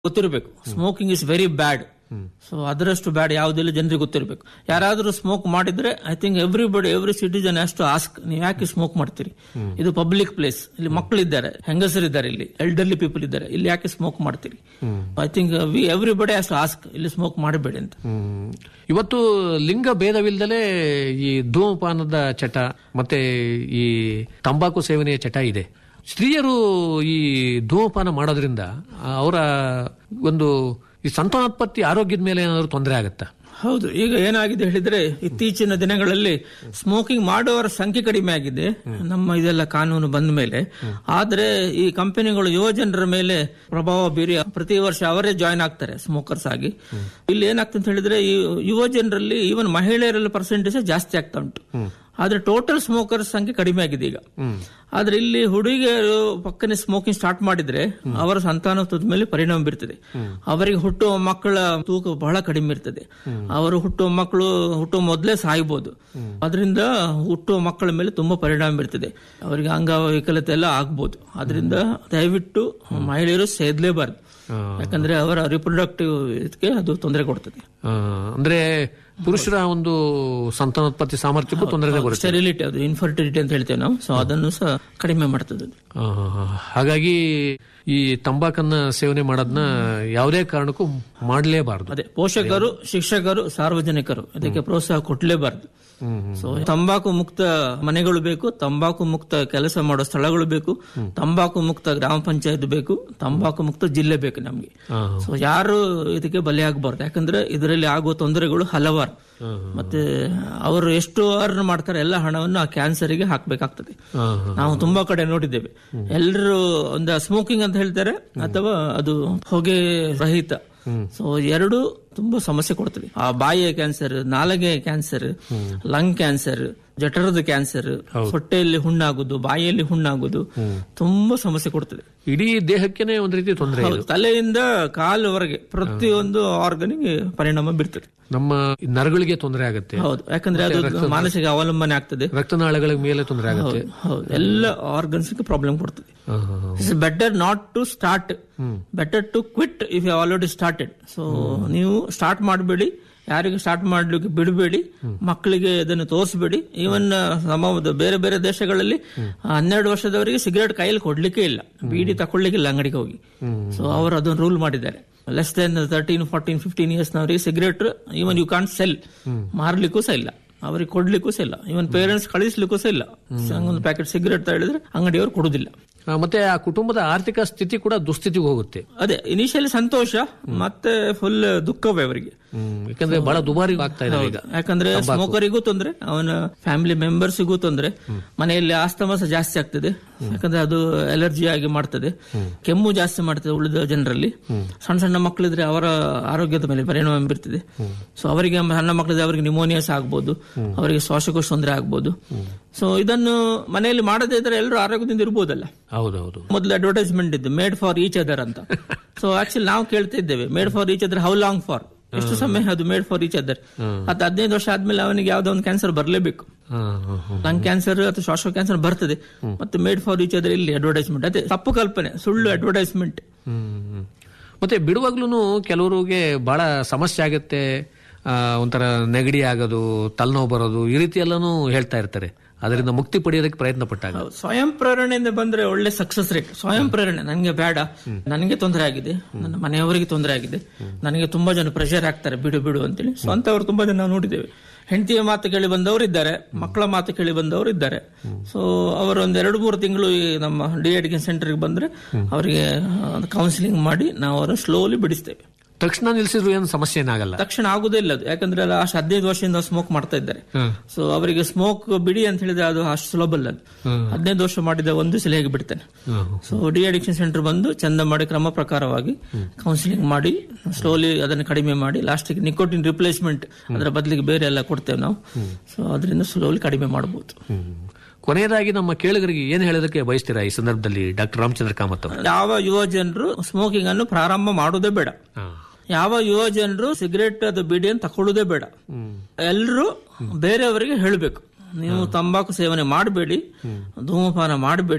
ಗೊತ್ತಿರಬೇಕು smoking is very bad so ಅದರಷ್ಟು bad ಯಾವುದಿಲ್ಲ ಜನರಿಗೆ ಗೊತ್ತಿರಬೇಕು ಯಾರಾದ್ರೂ ಸ್ಮೋಕ್ ಮಾಡಿದ್ರೆ I think everybody every citizen has to ask ನೀವು ಯಾಕೆ ಸ್ಮೋಕ್ ಮಾಡ್ತೀರಿ ಇದು ಪಬ್ಲಿಕ್ ಪ್ಲೇಸ್ ಇಲ್ಲಿ ಮಕ್ಕಳಿದ್ದಾರೆ ಹೆಂಗಸರಿದ್ದಾರೆ ಇಲ್ಲಿ ಎಲ್ಡರ್ಲಿ ಪೀಪಲ್ ಇದ್ದಾರೆ ಇಲ್ಲಿ ಯಾಕೆ ಸ್ಮೋಕ್ ಮಾಡ್ತೀರಿ I think we everybody has to ask ಇಲ್ಲಿ ಸ್ಮೋಕ್ ಮಾಡಬೇಡಿ ಅಂತ ಹ್ಮ್. ಇವತ್ತು ಲಿಂಗ ಭೇದವಿಲ್ಲದಲೇ ಈ ಧೂಮಪಾನದ ಚಟ ಮತ್ತೆ ಈ ತಂಬಾಕು ಸೇವನೆಯ ಚಟ ಇದೆ ಸ್ತ್ರೀಯರು ಈ ಧೂಮಪಾನ ಮಾಡೋದ್ರಿಂದ ಅವರ ಒಂದು ಈ ಸಂತಾನೋತ್ಪತ್ತಿ ಆರೋಗ್ಯದ ಮೇಲೆ ಏನಾದರೂ ತೊಂದರೆ ಆಗುತ್ತಾ ಹೌದು ಈಗ ಏನಾಗಿದೆ ಹೇಳಿದ್ರೆ ಇತ್ತೀಚಿನ ದಿನಗಳಲ್ಲಿ ಸ್ಮೋಕಿಂಗ್ ಮಾಡುವವರ ಸಂಖ್ಯೆ ಕಡಿಮೆ ಆಗಿದೆ ನಮ್ಮ ಇದೆಲ್ಲ ಕಾನೂನು ಬಂದ ಮೇಲೆ ಆದ್ರೆ ಈ ಕಂಪನಿಗಳು ಯುವ ಜನರ ಮೇಲೆ ಪ್ರಭಾವ ಬೀರಿ ಪ್ರತಿ ವರ್ಷ ಅವರೇ ಜಾಯ್ನ್ ಆಗ್ತಾರೆ ಸ್ಮೋಕರ್ಸ್ ಆಗಿ ಇಲ್ಲಿ ಏನಾಗ್ತದೆ ಅಂತ ಹೇಳಿದ್ರೆ ಈ ಯುವ ಜನರಲ್ಲಿ ಈವನ್ ಮಹಿಳೆಯರಲ್ಲಿ ಪರ್ಸೆಂಟೇಜ್ ಜಾಸ್ತಿ ಆಗ್ತಾ ಉಂಟು ಆದ್ರೆ ಟೋಟಲ್ ಸ್ಮೋಕರ್ಸ್ ಸಂಖ್ಯೆ ಕಡಿಮೆ ಆಗಿದೆ ಈಗ ಆದ್ರೆ ಇಲ್ಲಿ ಹುಡುಗಿಯರು ಪಕ್ಕನೆ ಸ್ಮೋಕಿಂಗ್ ಸ್ಟಾರ್ಟ್ ಮಾಡಿದ್ರೆ ಅವರ ಸಂತಾನೋತ್ಪತ್ತಿ ಮೇಲೆ ಪರಿಣಾಮ ಬೀರ್ತದೆ ಅವರಿಗೆ ಹುಟ್ಟುವ ಮಕ್ಕಳ ತೂಕ ಬಹಳ ಕಡಿಮೆ ಇರ್ತದೆ ಅವರು ಹುಟ್ಟುವ ಮಕ್ಕಳು ಹುಟ್ಟುವ ಮೊದಲೇ ಸಾಯ್ಬೋದು ಅದರಿಂದ ಹುಟ್ಟುವ ಮಕ್ಕಳ ಮೇಲೆ ತುಂಬಾ ಪರಿಣಾಮ ಬೀರ್ತದೆ ಅವರಿಗೆ ಅಂಗವೈಕಲ್ಯತೆ ಎಲ್ಲ ಆಗ್ಬೋದು ಅದರಿಂದ ದಯವಿಟ್ಟು ಮಹಿಳೆಯರು ಸೇದ್ಲೇಬಾರ್ದು ಯಾಕಂದ್ರೆ ಅವರ ರಿಪ್ರೊಡಕ್ಟಿವ್ ಇದಕ್ಕೆ ಅದು ತೊಂದರೆ ಕೊಡ್ತದೆ ಆ, ಅಂದ್ರೆ ಪುರುಷರ ಒಂದು ಸಂತಾನೋತ್ಪತ್ತಿ ಸಾಮರ್ಥ್ಯಕ್ಕೂ ತೊಂದರೆ ಬರುತ್ತೆ ಸ್ಟೆರಿಲಿಟಿ ಅದು ಇನ್ಫರ್ಟಿಲಿಟಿ ಅಂತ ಹೇಳ್ತೇವೆ ನಾವು ಸೊ ಅದನ್ನು ಸಹ ಕಡಿಮೆ ಮಾಡ್ತದೆ ಅದು. ಆ, ಹಾಗಾಗಿ ಈ ತಂಬಾಕನ್ನ ಸೇವನೆ ಮಾಡೋದನ್ನ ಯಾವುದೇ ಕಾರಣಕ್ಕೂ ಮಾಡಲೇಬಾರದು ಅದೇ ಪೋಷಕರು ಶಿಕ್ಷಕರು ಸಾರ್ವಜನಿಕರು ಇದಕ್ಕೆ ಪ್ರೋತ್ಸಾಹ ಕೊಡ್ಲೇಬಾರ್ದು ಸೊ ತಂಬಾಕು ಮುಕ್ತ ಮನೆಗಳು ಬೇಕು ತಂಬಾಕು ಮುಕ್ತ ಕೆಲಸ ಮಾಡೋ ಸ್ಥಳಗಳು ಬೇಕು ತಂಬಾಕು ಮುಕ್ತ ಗ್ರಾಮ ಪಂಚಾಯತ್ ಬೇಕು ತಂಬಾಕು ಮುಕ್ತ ಜಿಲ್ಲೆ ಬೇಕು ನಮ್ಗೆ ಸೊ ಯಾರು ಇದಕ್ಕೆ ಬಲಿಯಾಗಬಾರ್ದು ಯಾಕಂದ್ರೆ ಇದರಲ್ಲಿ ಆಗುವ ತೊಂದರೆಗಳು ಹಲವಾರು ಮತ್ತೆ ಅವರು ಎಷ್ಟು ಅರ್ನ್ ಮಾಡ್ತಾರೆ ಎಲ್ಲ ಹಣವನ್ನು ಆ ಕ್ಯಾನ್ಸರ್ಗೆ ಹಾಕ್ಬೇಕಾಗ್ತದೆ ನಾವು ತುಂಬಾ ಕಡೆ ನೋಡಿದ್ದೇವೆ ಎಲ್ಲರೂ ಒಂದು ಸ್ಮೋಕಿಂಗ್ ಅಂತ ಹೇಳ್ತಾರೆ ಅಥವಾ ಅದು ಹೊಗೆ ರಹಿತ ಸೊ ಎರಡು ತುಂಬಾ ಸಮಸ್ಯೆ ಕೊಡ್ತದೆ ಆ ಬಾಯಿಯ ಕ್ಯಾನ್ಸರ್ ನಾಲಗೆ ಕ್ಯಾನ್ಸರ್ ಲಂಗ್ ಕ್ಯಾನ್ಸರ್ ಜಠರದ ಕ್ಯಾನ್ಸರ್ ಹೊಟ್ಟೆಯಲ್ಲಿ ಹುಣ್ಣಾಗುದು ಬಾಯಿಯಲ್ಲಿ ಹುಣ್ಣಾಗುದು ತುಂಬಾ ಸಮಸ್ಯೆ ಕೊಡ್ತದೆ ಇಡೀ ದೇಹಕ್ಕೇನೆ ಒಂದ್ ರೀತಿ ತೊಂದರೆ ಹೌದು, ತಲೆಯಿಂದ ಕಾಲುವರೆಗೆ ಪ್ರತಿಯೊಂದು ಆರ್ಗನಿಗೆ ಪರಿಣಾಮ ಬೀರ್ತದೆ ನಮ್ಮ ನರಗಳಿಗೆ ತೊಂದರೆ ಆಗುತ್ತೆ ಹೌದು ಯಾಕಂದ್ರೆ ಅದು ಮಾನಸಿಕ ಅವಲಂಬನೆ ಆಗ್ತದೆ ರಕ್ತನಾಳಗಳ ಮೇಲೆ ತೊಂದರೆ ಆಗುತ್ತೆ ಹೌದು ಎಲ್ಲ ಆರ್ಗನ್ಸ್ ಪ್ರಾಬ್ಲಮ್ ಕೊಡ್ತದೆ ಆ, ಆ, ಆ. It's better not to start better to quit if you already started so ನೀವು ಸ್ಟಾರ್ಟ್ ಮಾಡಬೇಡಿ ಯಾರಿಗೂ ಸ್ಟಾರ್ಟ್ ಮಾಡ್ಲಿಕ್ಕೆ ಬಿಡಬೇಡಿ ಮಕ್ಕಳಿಗೆ ಅದನ್ನು ತೋರಿಸಬೇಡಿ ಈವನ್ ಸಮ ಬೇರೆ ಬೇರೆ ದೇಶಗಳಲ್ಲಿ ಹನ್ನೆರಡು ವರ್ಷದವರಿಗೆ ಸಿಗರೇಟ್ ಕೈಯಲ್ಲಿ ಕೊಡ್ಲಿಕ್ಕೆ ಇಲ್ಲ ಬೀಡಿ ತಕೊಳ್ಳಿಕ್ಕಿಲ್ಲ ಅಂಗಡಿಗೆ ಹೋಗಿ ಸೊ ಅವರು ಅದನ್ನು ರೂಲ್ ಮಾಡಿದ್ದಾರೆ less then thirteen fourteen fifteen years ನವರಿಗೆ cigarette even you can't sell ಮಾರ್ಲಿಕ್ಕೂ ಸಹ ಇಲ್ಲ ಅವ್ರಿಗೆ ಕೊಡ್ಲಿಕ್ಕೂ ಸಹ ಇಲ್ಲ ಇವನ್ ಪೇರೆಂಟ್ಸ್ ಕಳಿಸ್ಲಿಕ್ಕೂ ಸಹ ಇಲ್ಲ ಒಂದು ಪ್ಯಾಕೆಟ್ ಸಿಗರೇಟ್ ಹೇಳಿದ್ರೆ ಅಂಗಡಿಯವರು ಕೊಡುದಿಲ್ಲ ಆ, ಮತ್ತೆ ಆ ಕುಟುಂಬದ ಆರ್ಥಿಕ ಸ್ಥಿತಿ ಕೂಡ ದುಸ್ಥಿತಿಗೆ ಹೋಗುತ್ತೆ ಅದೇ ಇನಿಷಿಯಲಿ ಸಂತೋಷ ಮತ್ತೆ ಫುಲ್ ದುಃಖವೇ ಅವರಿಗೆ ಹ್ಮ್. ಯಾಕಂದ್ರೆ ಬಹಳ ದುಬಾರಿ ಆಗ್ತಾ ಇದೆ ಈಗ ಯಾಕಂದ್ರೆ ಸ್ಮೋಕರಿಗೂ ತೊಂದ್ರೆ ಅವನ ಫ್ಯಾಮಿಲಿ ಮೆಂಬರ್ಸಿಗೂ ತೊಂದ್ರೆ ಮನೆಯಲ್ಲಿ ಆಸ್ತಮ ಸಹ ಜಾಸ್ತಿ ಆಗ್ತದೆ ಯಾಕಂದ್ರೆ ಅದು ಅಲರ್ಜಿ ಆಗಿ ಮಾಡ್ತದೆ ಕೆಮ್ಮು ಜಾಸ್ತಿ ಮಾಡ್ತದೆ ಉಳಿದ ಜನರಲ್ಲಿ ಸಣ್ಣ ಸಣ್ಣ ಮಕ್ಕಳಿದ್ರೆ ಅವರ ಆರೋಗ್ಯದ ಮೇಲೆ ಪರಿಣಾಮ ಬೀರ್ತದೆ ಸೊ ಅವರಿಗೆ ಸಣ್ಣ ಮಕ್ಕಳಿದ್ರೆ ಅವರಿಗೆ ನಿಮೋನಿಯಾ ಸಹ ಆಗ್ಬೋದು ಅವರಿಗೆ ಶ್ವಾಸಕೋಶ ತೊಂದರೆ ಆಗ್ಬೋದು ಸೊ ಇದನ್ನು ಮನೆಯಲ್ಲಿ ಮಾಡದೇ ಇದ್ರೆ ಎಲ್ಲರೂ ಆರೋಗ್ಯದಿಂದ ಇರ್ಬೋದಲ್ಲ ಹೌದೌದು ಮೊದಲು ಅಡ್ವರ್ಟೈಸ್ಮೆಂಟ್ ಇದ್ದು ಮೇಡ್ ಫಾರ್ ಈಚ್ ಅದರ್ ಅಂತ ಸೊ ಆಕ್ಚುಲಿ ನಾವು ಕೇಳ್ತಾ ಇದ್ದೇವೆ made for each other how long for ಎಷ್ಟು ಸಮಯ ಅದು ಮೇಡ್ ಫಾರ್ ಈಚ್ ಅದರ್ ಹತ್ತು ಹದಿನೈದು ವರ್ಷ ಆದ್ಮೇಲೆ ಅವನಿಗೆ ಯಾವ್ದೋ ಒಂದು ಕ್ಯಾನ್ಸರ್ ಬರಲೇಬೇಕು ಆ, ಆ, ಆ. ಲಂಗ್ ಕ್ಯಾನ್ಸರ್ ಅಥವಾ ಶ್ವಾಸ ಕ್ಯಾನ್ಸರ್ ಬರ್ತದೆ ಮತ್ತೆ ಮೇಡ್ ಫಾರ್ ಈಚ್ ಅದರ್ ಇಲ್ಲಿ ಅಡ್ವರ್ಟೈಸ್ಮೆಂಟ್ ಅದೇ ತಪ್ಪು ಕಲ್ಪನೆ ಸುಳ್ಳು ಅಡ್ವರ್ಟೈಸ್ಮೆಂಟ್ ಹ್ಮ್. ಮತ್ತೆ ಬಿಡುವಾಗ್ಲೂ ಕೆಲವರಿಗೆ ಬಹಳ ಸಮಸ್ಯೆ ಆಗುತ್ತೆ ಆ, ಒಂಥರ ನೆಗಡಿ ಆಗೋದು ತಲೆನೋವು ಬರೋದು ಈ ರೀತಿ ಎಲ್ಲಾನು ಹೇಳ್ತಾ ಇರ್ತಾರೆ ಅದರಿಂದ ಮುಕ್ತಿ ಪಡೆಯೋದಕ್ಕೆ ಪ್ರಯತ್ನ ಪಟ್ಟಾಗ ಸ್ವಯಂ ಪ್ರೇರಣೆಯಿಂದ ಬಂದ್ರೆ ಒಳ್ಳೆ ಸಕ್ಸಸ್ ರೇಟ್ ಸ್ವಯಂ ಪ್ರೇರಣೆ ನನಗೆ ಬೇಡ ನನಗೆ ತೊಂದರೆ ಆಗಿದೆ ನನ್ನ ಮನೆಯವರಿಗೆ ತೊಂದರೆ ಆಗಿದೆ ನನಗೆ ತುಂಬಾ ಜನ ಪ್ರೆಷರ್ ಆಗ್ತಾರೆ ಬಿಡು ಬಿಡು ಅಂತೇಳಿ ಸ್ವಂತವರು ತುಂಬಾ ಜನ ನಾವು ನೋಡಿದ್ದೇವೆ ಹೆಂಡತಿಯ ಮಾತು ಕೇಳಿ ಬಂದವರು ಇದ್ದಾರೆ ಮಕ್ಕಳ ಮಾತು ಕೇಳಿ ಬಂದವರು ಇದ್ದಾರೆ ಸೊ ಅವರು ಒಂದ್ ಎರಡು ಮೂರು ತಿಂಗಳು ಈ ನಮ್ಮ ಡಿ ಅಡಿಗೆ ಸೆಂಟರ್ಗೆ ಬಂದ್ರೆ ಅವರಿಗೆ ಕೌನ್ಸಿಲಿಂಗ್ ಮಾಡಿ ನಾವು ಅವರನ್ನು ಸ್ಲೋಲಿ ಬಿಡಿಸ್ತೇವೆ ತಕ್ಷಣ ನಿಲ್ಸಿದ್ರು ಏನು ಸಮಸ್ಯೆ ಏನಾಗಲ್ಲ ತಕ್ಷಣ ಆಗುದೇ ಇಲ್ಲ ಅದು ಯಾಕಂದ್ರೆ ಲಾಸ್ಟ್ ಹದಿನೈದು ವರ್ಷದಿಂದ ಸ್ಮೋಕ್ ಮಾಡ್ತಾ ಇದ್ದಾರೆ ಸೊ ಅವರಿಗೆ ಸ್ಮೋಕ್ ಬಿಡಿ ಅಂತ ಹೇಳಿದ್ರೆ ಅದು ಅಷ್ಟು ಸುಲಭ ಅಲ್ಲ ಅದು ಹದಿನೈದು ವರ್ಷ ಮಾಡಿದ ಒಂದು ಸಲ ಹೇಗೆ ಬಿಡ್ತೇನೆ ಸೊ ಡಿ ಅಡಿಕ್ಷನ್ ಸೆಂಟರ್ ಬಂದು ಚಂದ ಮಾಡಿ ಕ್ರಮ ಪ್ರಕಾರವಾಗಿ ಕೌನ್ಸಿಲಿಂಗ್ ಮಾಡಿ ಸ್ಲೋಲಿ ಅದನ್ನು ಕಡಿಮೆ ಮಾಡಿ ಲಾಸ್ಟಿಗೆ ನಿಕೋಟಿನ್ ರಿಪ್ಲೇಸ್ಮೆಂಟ್ ಅದರ ಬದಲಿಗೆ ಬೇರೆ ಎಲ್ಲ ಕೊಡ್ತೇವೆ ನಾವು ಸೊ ಅದರಿಂದ ಸ್ಲೋಲಿ ಕಡಿಮೆ ಮಾಡಬಹುದು ಹ್ಮ್. ಕೊನೆಯದಾಗಿ ನಮ್ಮ ಕೇಳುಗರಿಗೆ ಏನ್ ಹೇಳೋದಕ್ಕೆ ಬಯಸ್ತೀರಾ ಈ ಸಂದರ್ಭದಲ್ಲಿ ಡಾಕ್ಟರ್ ರಾಮಚಂದ್ರ ಕಾಮತ್ ಅವರು ಯಾವ ಯುವ ಜನರು ಸ್ಮೋಕಿಂಗ್ ಅನ್ನು ಪ್ರಾರಂಭ ಮಾಡುವುದೇ ಬೇಡ ಹಾ. ಯಾವ ಯುವ ಜನರು ಸಿಗರೇಟ್ ಅದು ಬಿಡಿಯನ್ನು ತಕೊಳ್ಳುವುದೇ ಬೇಡ ಎಲ್ಲರೂ ಬೇರೆಯವರಿಗೆ ಹೇಳಬೇಕು ನೀವು ತಂಬಾಕು ಸೇವನೆ ಮಾಡಬೇಡಿ ಧೂಮಪಾನ ಮಾಡಬೇಡಿ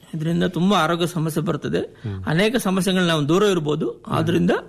ಇದರಿಂದ ತುಂಬಾ ಆರೋಗ್ಯ ಸಮಸ್ಯೆ ಬರ್ತದೆ ಅನೇಕ ಸಮಸ್ಯೆಗಳು ನಾವು ದೂರ ಇರಬಹುದು ಆದ್ರಿಂದ